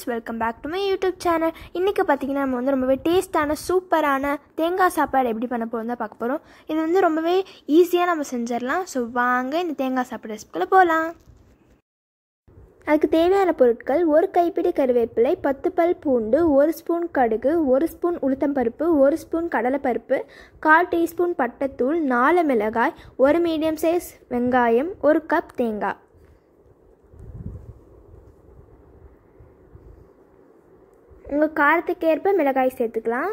welcome back to my YouTube channel இன்றைக்கி பார்த்தீங்கன்னா நம்ம வந்து ரொம்பவே டேஸ்டான சூப்பரான தேங்காய் சாப்பாடு எப்படி பண்ண போகிறோம் தான் பார்க்க போகிறோம் இது வந்து ரொம்பவே ஈஸியாக நம்ம செஞ்சிடலாம் ஸோ வாங்க இந்த தேங்காய் சாப்பாடு ரெசிபிக்குள்ளே போகலாம் அதுக்கு தேவையான பொருட்கள் ஒரு கைப்பிடி கருவேப்பிலை பத்து பல் பூண்டு ஒரு ஸ்பூன் கடுகு ஒரு ஸ்பூன் உளுத்தம்பருப்பு ஒரு ஸ்பூன் கடலைப்பருப்பு கால் டீஸ்பூன் பட்டைத்தூள் நாலு மிளகாய் ஒரு மீடியம் சைஸ் வெங்காயம் ஒரு கப் தேங்காய் உங்கள் காரத்துக்கு ஏற்ப மிளகாய் சேர்த்துக்கலாம்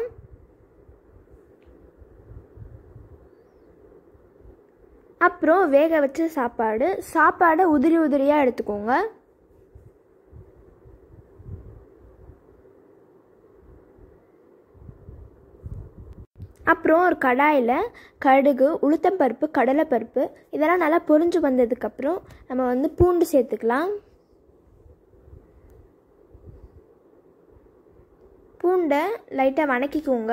அப்புறம் வேக வச்ச சாப்பாடு சாப்பாடை உதிரி உதிரியாக எடுத்துக்கோங்க அப்புறம் ஒரு கடாயில் கடுகு உளுத்தம்பருப்பு கடலைப்பருப்பு இதெல்லாம் நல்லா பொரிஞ்சு வந்ததுக்கப்புறம் நம்ம வந்து பூண்டு சேர்த்துக்கலாம் பூண்டை லைட்டாக வணக்கிக்கோங்க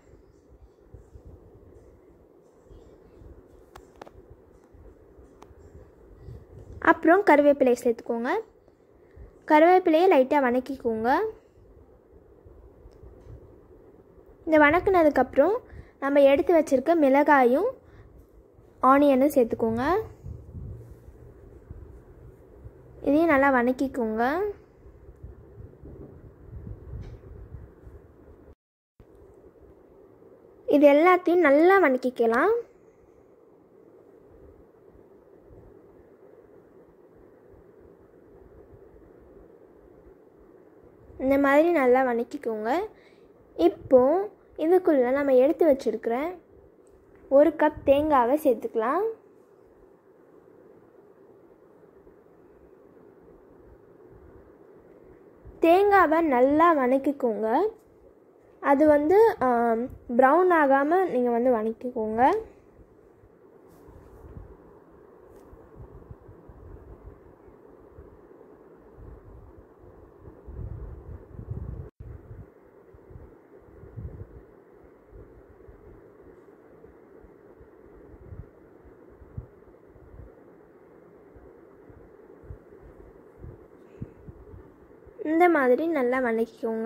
அப்புறம் கருவேப்பிலையை சேர்த்துக்கோங்க கருவேப்பிலையை லைட்டாக வணக்கிக்கோங்க இந்த வணக்கினதுக்கப்புறம் நம்ம எடுத்து வச்சுருக்க மிளகாயும் ஆனியனும் சேர்த்துக்கோங்க இதையும் நல்லா வணக்கிக்கோங்க இது எல்லாத்தையும் நல்லா வணக்கிக்கலாம் இந்த மாதிரி நல்லா வணக்கிக்கோங்க இப்போது இதுக்குள்ளே நம்ம எடுத்து வச்சுருக்கிற ஒரு கப் தேங்காவை சேர்த்துக்கலாம் தேங்காவை நல்லா வணக்கிக்கோங்க அது வந்து ப்ரௌன் ஆகாமல் நீங்கள் வந்து வணக்கிக்கோங்க இந்த மாதிரி நல்லா வணக்கிக்கோங்க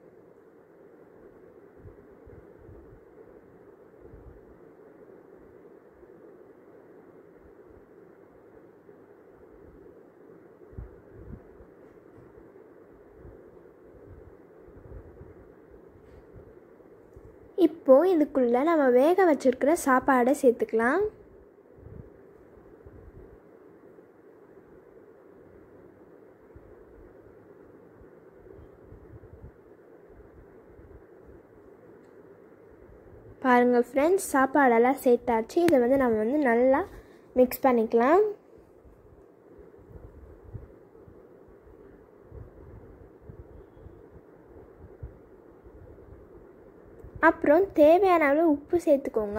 இப்போது இதுக்குள்ளே நம்ம வேக வச்சுருக்கிற சாப்பாடை சேர்த்துக்கலாம் பாருங்கள் ஃப்ரெண்ட்ஸ் சாப்பாடெல்லாம் சேர்த்தாச்சு இதை வந்து நம்ம வந்து நல்லா மிக்ஸ் பண்ணிக்கலாம் அப்புறம் தேவையான அளவு உப்பு சேர்த்துக்கோங்க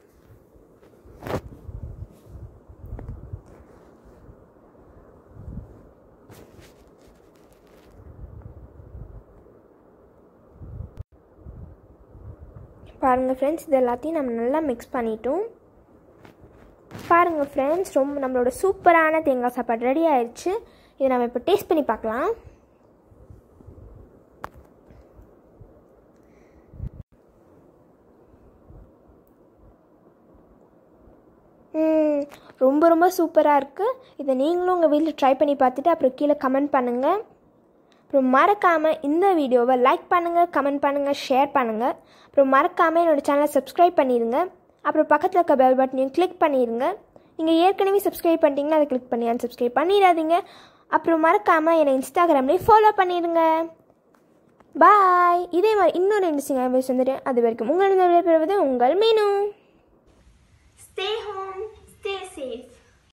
பாருங்கள் ஃப்ரெண்ட்ஸ் இது எல்லாத்தையும் நம்ம நல்லா மிக்ஸ் பண்ணிட்டோம் பாருங்கள் ஃப்ரெண்ட்ஸ் ரொம்ப நம்மளோட சூப்பரான தேங்காய் சாப்பாடு ரெடி ஆயிடுச்சு இதை நம்ம இப்போ டேஸ்ட் பண்ணி பார்க்கலாம் ரொம்ப ரொம்ப சூப்பராக இருக்குது இதை நீங்களும் உங்கள் வீட்டில் ட்ரை பண்ணி பார்த்துட்டு அப்புறம் கீழே கமெண்ட் பண்ணுங்கள் அப்புறம் மறக்காமல் இந்த வீடியோவை லைக் பண்ணுங்கள் கமெண்ட் பண்ணுங்கள் ஷேர் பண்ணுங்கள் அப்புறம் மறக்காமல் என்னோடய சேனலை சப்ஸ்கிரைப் பண்ணிடுங்க அப்புறம் பக்கத்தில் இருக்க பெல் பட்டனையும் கிளிக் பண்ணிடுங்க நீங்கள் ஏற்கனவே சப்ஸ்கிரைப் பண்ணிட்டீங்கன்னா அதை கிளிக் பண்ணி அன்சப்ஸ்கிரைப் பண்ணிடாதீங்க அப்புறம் மறக்காமல் என்னை இன்ஸ்டாகிராம்லேயும் ஃபாலோ பண்ணிடுங்க பாய் இதே மாதிரி இன்னொரு இன்ட்ரெஸ்டிங் வீடியோஸ் வந்துட்டு அது வரைக்கும் உங்களிடம் விடைபெறுவது உங்கள் மீனும்